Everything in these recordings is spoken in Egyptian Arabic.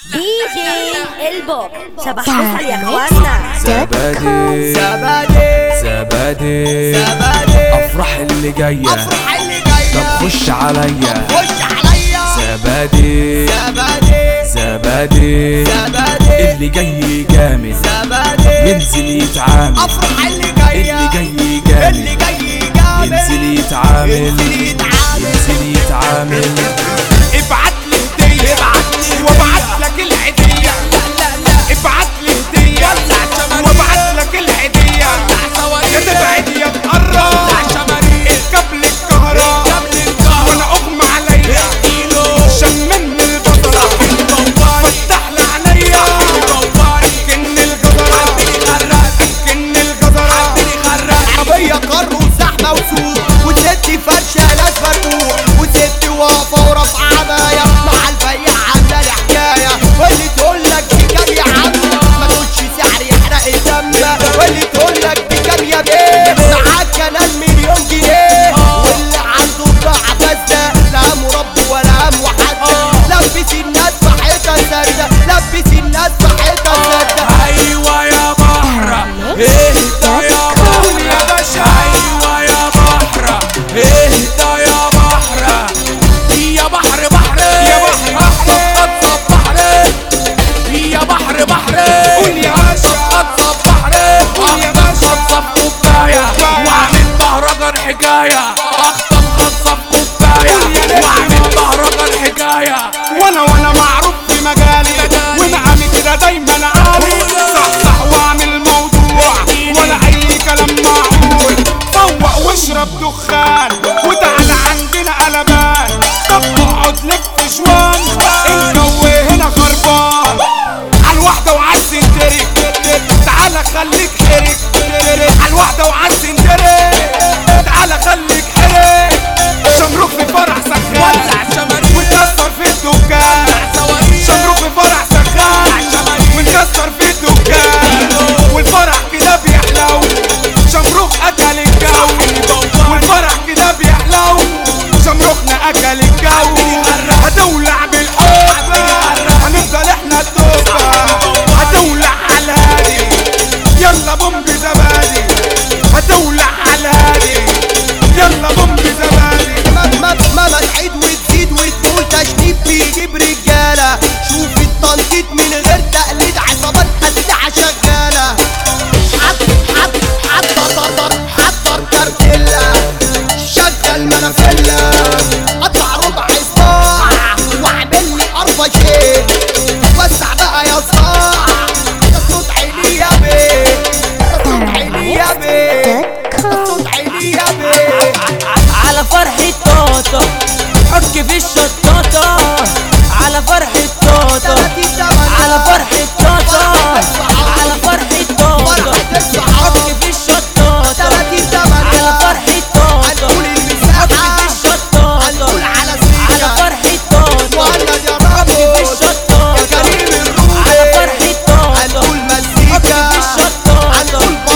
دي جي البوب شبح فصل يا اخوانا زبادي زبادي زبادي زبادي افرح اللي جايه افرح اللي جايه طب خش عليا خش عليا زبادي زبادي زبادي زبادي اللي جاي جامد زبادي ينزل يتعامل افرح اللي جايه اللي جاي جامد اللي جاي جامد ينزل يتعامل ينزل يتعامل ينزل يتعامل ابعت لي هدية ابعت لي وابعت لك الهدية ابعت لي هدية وابعت لك الهدية يا تبعد يا تقرب الكابل الكهرباء وانا اغمى عليا شممني البصرة فتح لي عينيا اكن الجزرة اكن الجزرة عربية قر وزحمة وسوق وستي فرشة ناس فرقوق وستي واقفة ورافعة عباية مع البياع عاملة لي حكاية واللي تقول لك بكام يا عم ما تقولش سعر يحرق الدم واللي تقول لك بكام يا بيه معاك كمان مليون جنيه واللي عنده بضاعة فاسدة لا مربي ولا هم حد لبس الناس في حيطة سادة لبس الناس في حيطة سادة ايوه يا بحر اهدى يا بحر يا باشا ايوه يا بحر اهدى يا بحر يا بحر بحر يا بحر خط بحر يا بحر بحر قول يا باشا خط بحر قول يا باشا خط كوبايه واعمل مهرجان حكايه اخطب خط كوبايه واعمل مهرجان حكايه وانا وانا معروف في مجالي ونعمي كده دايما عالي صح صح واعمل موضوع ولا اي كلام معقول فوق واشرب دخان وتعالى عندنا قلبان طب اقعد لك في شوان الجو هنا خربان عالواحدة وعالسنترك تعالى خليك حرك عالواحدة وعالسنترك تعالى خليك حرك شمروخ في فرح سخان ولع شماريخ ونكسر في الدكان شمروخ في فرح سخان ونكسر في الدكان والفرح كده بيحلو شمروخ اكل الجو والفرح كده بيحلو شمروخنا اكل الجو هتولع بالحب هنفضل احنا التوبة هتولع على الهادي يلا بومب زبادي هتولع على الهادي يلا بومب زبادي ما ما ما ما تعيد وتزيد وتقول تشنيف بيجيب رجاله شوف التنطيط من غير تقليد عصابات اسلحه شغاله حط حط حط حضر كارتيلا شغل منافله قطع ربع صباع واعمل لي اربع شيء وسع بقى يا صاع ده صوت عيني يا بيه ده صوت عيني يا بيه ده صوت عيني يا بيه على فرحة توتو حك في الشطاطة على فرحة توتو على فرحة توتو على فرحة توتو حك في الشطاطة على فرحة توتو حك في الشطاطة على فرحة توتو حك في الشطاطة على فرحة توتو حك في الشطاطة على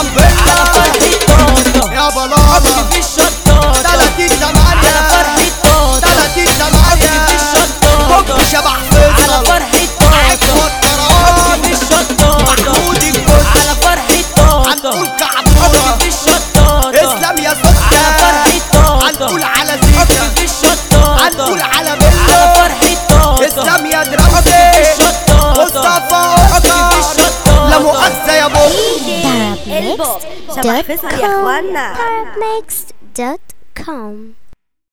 فرحة توتو يا حك بلاطة في الشطاطة تلاتين على تمانية فرحة توتو تلاتين حك تمانية في الشطاطة بوك شبح على فيصل فرحة عيب توتو وطران في الشطاطة محمود الجوز على فرحة توتو هنقول كعبورة في الشطاطة اسلام يا على فرحة سكة توتو هنقول على في زيكا الشطاطة هنقول على على بيلو فرحة توتو اسلام يا في دراوسي الشطاطة مصطفى في قطة الشطاطة لا مؤاخذة يا بو دي جي البوب شبح فصل يا اخوانا Mixed.com